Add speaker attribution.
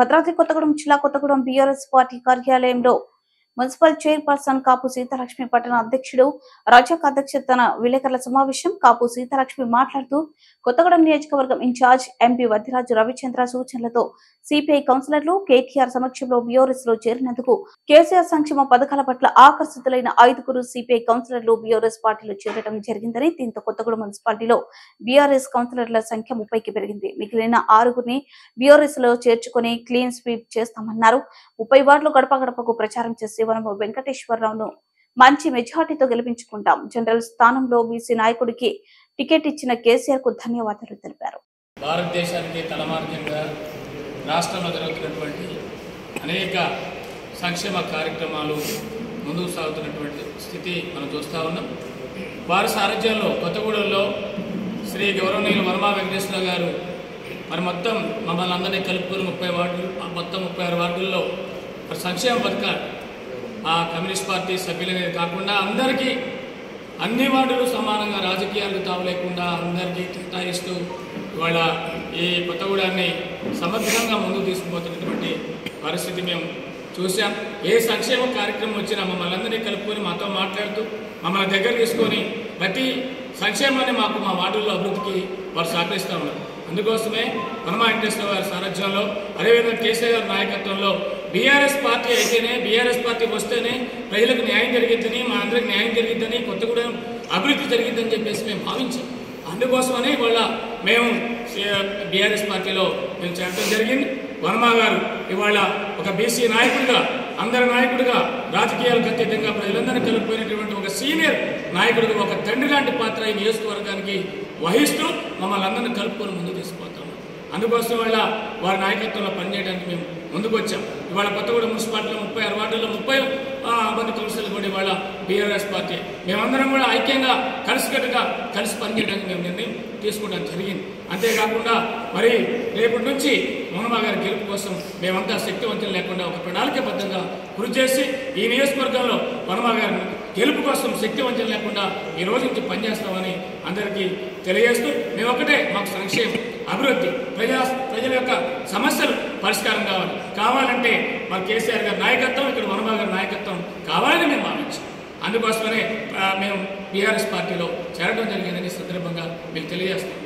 Speaker 1: భద్రాద్రి కొత్తగూడెం జిల్లా Kothagudem BRS party కార్యాలయంలో municipal chairperson Kapu Seethalakshmi పట్టణ అధ్యక్షుడు రజక్ అధ్యక్షతన విలేకరుల సమావేశం కాపు సీతాలక్ష్మి మాట్లాడుతూ కొత్తగూడెం నియోజకవర్గం ఇన్ఛార్జ్ ఎంపీ వద్దిరాజు రవిచంద్ర సూచనలతో సిపిఐ కౌన్సిలర్లు కేటీఆర్ సమక్షంలో బీఆర్ఎస్ లో చేరినందుకు కేసీఆర్ సంక్షేమ పథకాల పట్ల ఆకర్షితులైన ఐదుగురు సిపిఐ కౌన్సిలర్లు బీఆర్ఎస్ పార్టీలో చేరడం జరిగిందని దీంతో కొత్తగూడెం మున్సిపాలిటీలో బీఆర్ఎస్ కౌన్సిలర్ల సంఖ్య ముప్పైకి పెరిగింది మిగిలిన ఆరుగురిని బీఆర్ఎస్ లో చేర్చుకుని క్లీన్ స్వీప్ చేస్తామన్నారు ముప్పై వార్డులు గడప గడపకు ప్రచారం చేసి వనము వెంకటేశ్వరరావును మంచి మెజార్టీతో గెలిపించుకుంటాం జనరల్ స్థానంలో బీసీ నాయకుడికి టికెట్ ఇచ్చిన కేసీఆర్ కు ధన్యవాదాలు తెలిపారు
Speaker 2: భారతదేశానికి తలమార్గంగా రాష్ట్రంలో జరుగుతున్నటువంటి అనేక సంక్షేమ కార్యక్రమాలు ముందుకు సాగుతున్నటువంటి స్థితి మనం చూస్తూ ఉన్నాం వారి సారథ్యంలో కొత్తగూడెంలో శ్రీ గౌరవనీయులు వర్మా వెంకటేశ్వర గారు మరి మొత్తం మమ్మల్ని అందరినీ కలుపుకొని ముప్పై వార్డులు ఆ మొత్తం ముప్పై ఆరు వార్డుల్లో మరి సంక్షేమ పథకాలు ఆ కమ్యూనిస్ట్ పార్టీ సభ్యులనే కాకుండా అందరికీ అన్ని వార్డులు సమానంగా రాజకీయాలకు తావు లేకుండా అందరికీ కేటాయిస్తూ ఇవాళ ఈ కొత్తగూడాన్ని సమగ్రంగా ముందుకు తీసుకుపోతున్నటువంటి పరిస్థితి మేము చూసాం ఏ సంక్షేమ కార్యక్రమం వచ్చినా మమ్మల్ని అందరినీ కలుపుకొని మాతో మాట్లాడుతూ మమ్మల్ని దగ్గర తీసుకొని ప్రతి సంక్షేమాన్ని మాకు మా వార్డుల్లో అభివృద్ధికి వారు సహకరిస్తూ ఉన్నారు అందుకోసమే హనుమా వెంకటేశ్వర గారి సారథ్యంలో అదేవిధంగా కేసీఆర్ గారి నాయకత్వంలో బీఆర్ఎస్ పార్టీ అయితేనే బీఆర్ఎస్ పార్టీ వస్తేనే ప్రజలకు న్యాయం జరిగిద్దని మా అందరికి న్యాయం జరిగిద్దని కొత్తగూడెం అభివృద్ధి జరిగిద్దని చెప్పేసి మేము భావించాం అందుకోసమనే ఇవాళ మేము బీఆర్ఎస్ పార్టీలో మేము చేరడం జరిగింది వర్మ గారు ఇవాళ ఒక బీసీ నాయకుడిగా అందరి నాయకుడిగా రాజకీయాలకు అతీతంగా ప్రజలందరినీ కలుపుకునేటువంటి ఒక సీనియర్ నాయకుడిగా ఒక తండ్రి లాంటి పాత్ర ఈ నియోజకవర్గానికి వహిస్తూ మమ్మల్ని అందరినీ కలుపుకొని ముందుకు తీసుకుపోతాము అందుకోసం వల్ల వారి నాయకత్వంలో పనిచేయడానికి మేము ముందుకు వచ్చాం ఇవాళ కొత్తగూడెం మున్సిపాలిటీలో ముప్పై ఆరు వార్డుల్లో ముప్పై ఆ, మంది కౌన్సిలర్లు కూడా ఇవాళ బీఆర్ఎస్ పార్టీ మేమందరం కూడా ఐక్యంగా కలిసికట్టుగా కలిసి పనిచేయడానికి మేము నిర్ణయం తీసుకోవడం జరిగింది అంతేకాకుండా మరి రేపటి నుంచి మోహనమా గారి గెలుపు కోసం మేమంతా శక్తివంతులు లేకుండా ఒక ప్రణాళికబద్ధంగా కృషి చేసి ఈ నియోజకవర్గంలో వనమా గారి గెలుపు కోసం శక్తివంతం లేకుండా ఈ రోజు నుంచి పనిచేస్తామని అందరికీ తెలియజేస్తూ మేము ఒకటే మాకు సంక్షేమం అభివృద్ధి ప్రజా ప్రజల యొక్క సమస్యలు పరిష్కారం కావాలి కావాలంటే మా కేసీఆర్ గారి నాయకత్వం ఇక్కడ వనమా గారి నాయకత్వం కావాలని మేము భావించాం అందుకోసమనే ఆ, మేము బీఆర్ఎస్ పార్టీలో చేరడం జరిగిందని ఈ సందర్భంగా మీకు తెలియజేస్తాం